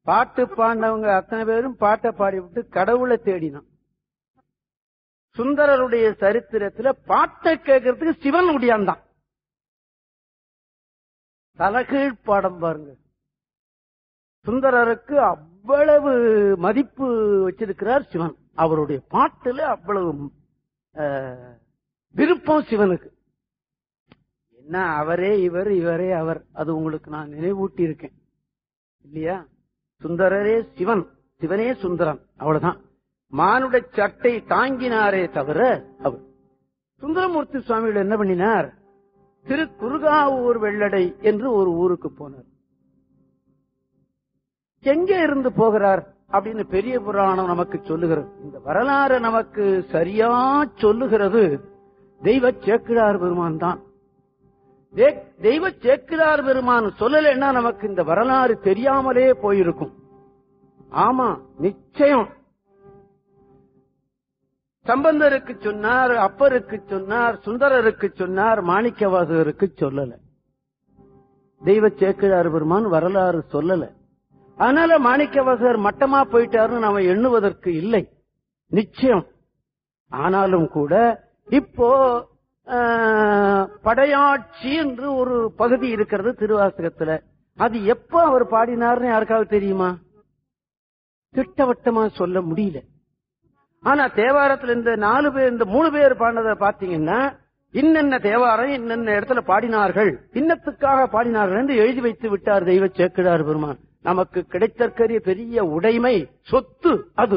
பாட்டு பாடினவங்க அத்தனை பேரும் பாட்டை பாடி விட்டு கடவுளை தேடினான் சுந்தரருடைய சரித்திரத்துல பாட்டை கேட்கறதுக்கு சிவன் முடியாந்தான் தலகீழ் பாடம் பாருங்க சுந்தரருக்கு அவ்வளவு மதிப்பு வச்சிருக்கிறார் சிவன் அவருடைய பாட்டுல அவ்வளவு அஹ், விருப்பம் சிவனுக்கு என்ன அவரே இவர் இவரே அவர் அது உங்களுக்கு நான் நினைவூட்டி இருக்கேன் இல்லையா சுந்தரரே சிவன் சிவனே சுந்தரன் அவ்வளவுதான் மானுட சட்டை தாங்கினாரே தவிர அவர் சுந்தரமூர்த்தி சுவாமிகள் என்ன பண்ணினார் திரு குருகாவூர் வெள்ளடை என்று ஒரு ஊருக்கு போனார் எங்கே இருந்து போகிறார் அப்படின்னு பெரிய புராணம் நமக்கு சொல்லுகிறது இந்த வரலாறு நமக்கு சரியா சொல்லுகிறது தெய்வ சேக்கிழார் பெருமான் தான் தே- தெய்வ சேக்கிழார் பெருமான் சொல்லலைன்னா நமக்கு இந்த வரலாறு தெரியாமலே போயிருக்கும் ஆமா நிச்சயம் சம்பந்தருக்கு சொன்னார் அப்பருக்கு சொன்னார் சுந்தரருக்கு சொன்னார் மாணிக்கவாசகருக்கு சொல்லல தெய்வ சேக்கிழார் பெருமான் வரலாறு சொல்லல அதனால மாணிக்கவாசகர் மட்டமா போயிட்டாருன்னு நாம எண்ணுவதற்கு இல்லை நிச்சயம் ஆனாலும் கூட இப்போ ஆஹ், படையாட்சி என்று ஒரு பகுதி இருக்கிறது திருவாசகத்துல அது எப்ப அவர் பாடினார்னு யாருக்காவது தெரியுமா திட்டவட்டமா சொல்ல முடியல ஆனா தேவாரத்துல இந்த நாலு பேர் இந்த மூணு பேர் பாடினதை பாத்தீங்கன்னா இன்னென்ன தேவாரம் இன்னென்ன இடத்துல பாடினார்கள் இன்னத்துக்காக பாடினார்கள் என்று எழுதி வைத்து விட்டார் தெய்வ சேக்கிழார் பெருமான் நமக்கு கிடைத்தற்கரிய பெரிய உடைமை சொத்து அது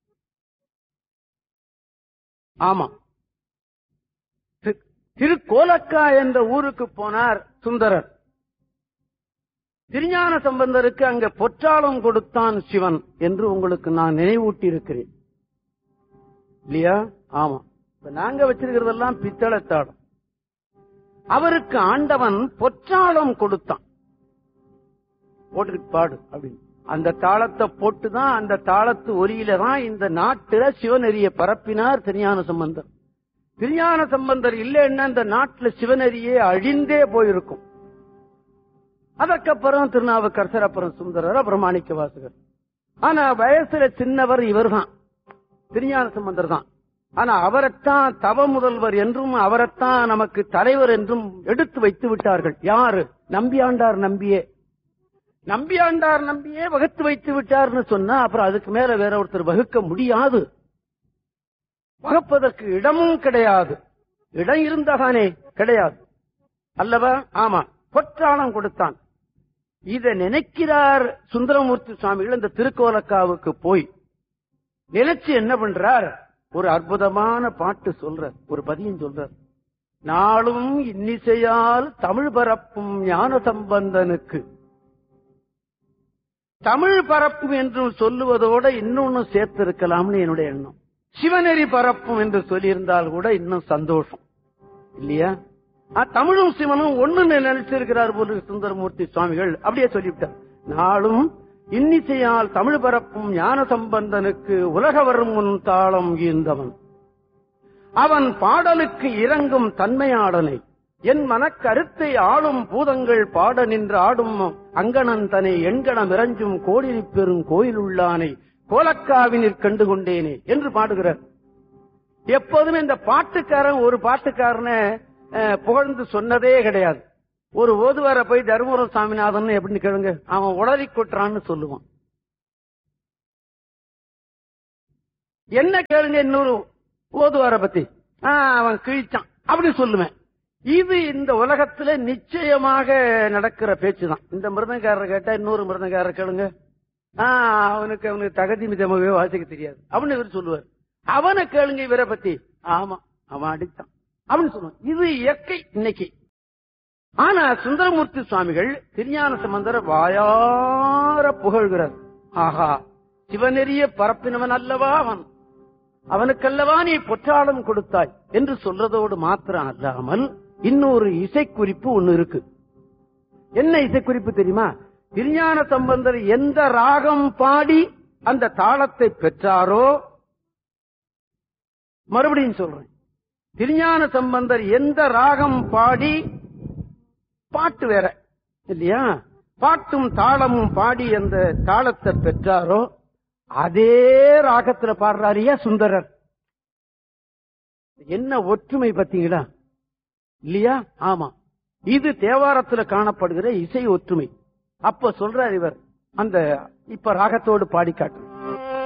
ஆமா தி- திருக்கோலக்கா என்ற ஊருக்கு போனார் சுந்தரர் திருஞான சம்பந்தருக்கு அங்க பொற்றாளம் கொடுத்தான் சிவன் என்று உங்களுக்கு நான் நினைவூட்டி இருக்கிறேன் இல்லையா ஆமா இப்ப நாங்க வச்சிருக்கிறதெல்லாம் பித்தளத்தாடம் அவருக்கு ஆண்டவன் பொற்றாளம் கொடுத்தான் போட்டுக்கிட்டு பாடு அப்படின்னு அந்த தாளத்தை போட்டுதான் அந்த தாளத்து ஒலியில தான் இந்த நாட்டுல சிவநெறிய பரப்பினார் திருஞான சம்பந்தர் திருஞான சம்பந்தர் இல்லைன்னா இந்த நாட்டுல சிவநெறியே அழிந்தே போயிருக்கும் அதற்கப்புறம் திருநாவுக்கரசர் அப்புறம் சுந்தரர் அப்புறம் மாணிக்க வாசகர் ஆனா வயசுல சின்னவர் இவர்தான் திருஞான சம்பந்தர் தான் ஆனா அவரைத்தான் தவ முதல்வர் என்றும் அவரைத்தான் நமக்கு தலைவர் என்றும் எடுத்து வைத்து விட்டார்கள் யாரு நம்பியாண்டார் நம்பியே நம்பியாண்டார் நம்பியே வகுத்து வைத்து விட்டார்னு சொன்னா அப்புறம் அதுக்கு மேல வேற ஒருத்தர் வகுக்க முடியாது வகுப்பதற்கு இடமும் கிடையாது இடம் இருந்தாதானே கிடையாது அல்லவா ஆமா பொற்றாளம் கொடுத்தான் இத நினைக்கிறார் சுந்தரமூர்த்தி சுவாமிகள் இந்த திருக்கோலக்காவுக்கு போய் நினைச்சு என்ன பண்றார் ஒரு அற்புதமான பாட்டு சொல்றார் ஒரு பதியம் சொல்றார் நாளும் இன்னிசையால் தமிழ் பரப்பும் ஞான சம்பந்தனுக்கு தமிழ் பரப்பும் என்று சொல்லுவதோட இன்னொன்னு சேர்த்து இருக்கலாம்னு என்னுடைய எண்ணம் சிவநெறி பரப்பும் என்று சொல்லியிருந்தால் கூட இன்னும் சந்தோஷம் இல்லையா ஆ, தமிழும் சிவனும் ஒண்ணுன்னு நினைச்சிருக்கிறார் போல சுந்தரமூர்த்தி சுவாமிகள் அப்படியே சொல்லிவிட்டார் நாளும் இன்னிசையால் தமிழ் பரப்பும் ஞான சம்பந்தனுக்கு உலக வரும் முன் தாளம் ஈந்தவன் அவன் பாடலுக்கு இறங்கும் தன்மையாடனை என் மனக்கருத்தை ஆளும் பூதங்கள் பாட நின்று ஆடும் அங்கணன் தனை எண்கணம் இறஞ்சும் கோடிரி பெறும் கோயில் உள்ளானை கோலக்காவினிற் கண்டு கொண்டேனே என்று பாடுகிறார் எப்போதுமே இந்த பாட்டுக்காரன் ஒரு பாட்டுக்காரனை அஹ், புகழ்ந்து சொன்னதே கிடையாது ஒரு ஓதுவார போய் தருமபுரம் சாமிநாதன் எப்படின்னு கேளுங்க அவன் உளறி கொட்டுறான்னு சொல்லுவான் என்ன கேளுங்க இன்னொரு ஓதுவார பத்தி ஆ, அவன் கிழிச்சான் அப்படி சொல்லுவேன் இது இந்த உலகத்துல நிச்சயமாக நடக்கிற பேச்சுதான் இந்த மிருதங்காரரை கேட்டா இன்னொரு மிருதங்காரர் கேளுங்க ஆ, அவனுக்கு அவனுக்கு தகுதி மிதமாகவே வாசிக்க தெரியாது அப்படின்னு இவர் சொல்லுவார் அவனை கேளுங்க இவரை பத்தி ஆமா அவன் அடித்தான் அப்படின்னு சொல்லுவான் இது இயற்கை இன்னைக்கு ஆனா சுந்தரமூர்த்தி சுவாமிகள் திருஞான சம்பந்தர வாயார புகழ்கிறார் ஆஹா சிவநெறிய பரப்பினவன் அல்லவா அவன் அவனுக்கல்லவா நீ பொற்றாளம் கொடுத்தாய் என்று சொல்றதோடு மாத்திரம் அல்லாமல் இன்னொரு இசைக்குறிப்பு ஒண்ணு இருக்கு என்ன இசைக்குறிப்பு தெரியுமா திருஞான சம்பந்தர் எந்த ராகம் பாடி அந்த தாளத்தை பெற்றாரோ மறுபடியும் சொல்றேன் திருஞான சம்பந்தர் எந்த ராகம் பாடி பாட்டு வேற இல்லையா பாட்டும் தாளமும் பாடி அந்த தாளத்தை பெற்றாரோ அதே ராகத்துல பாடுறாரியா சுந்தரர் என்ன ஒற்றுமை பாத்தீங்களா இல்லையா ஆமா இது தேவாரத்துல காணப்படுகிற இசை ஒற்றுமை அப்ப சொல்றார் இவர் அந்த இப்ப ராகத்தோடு பாடி காட்டு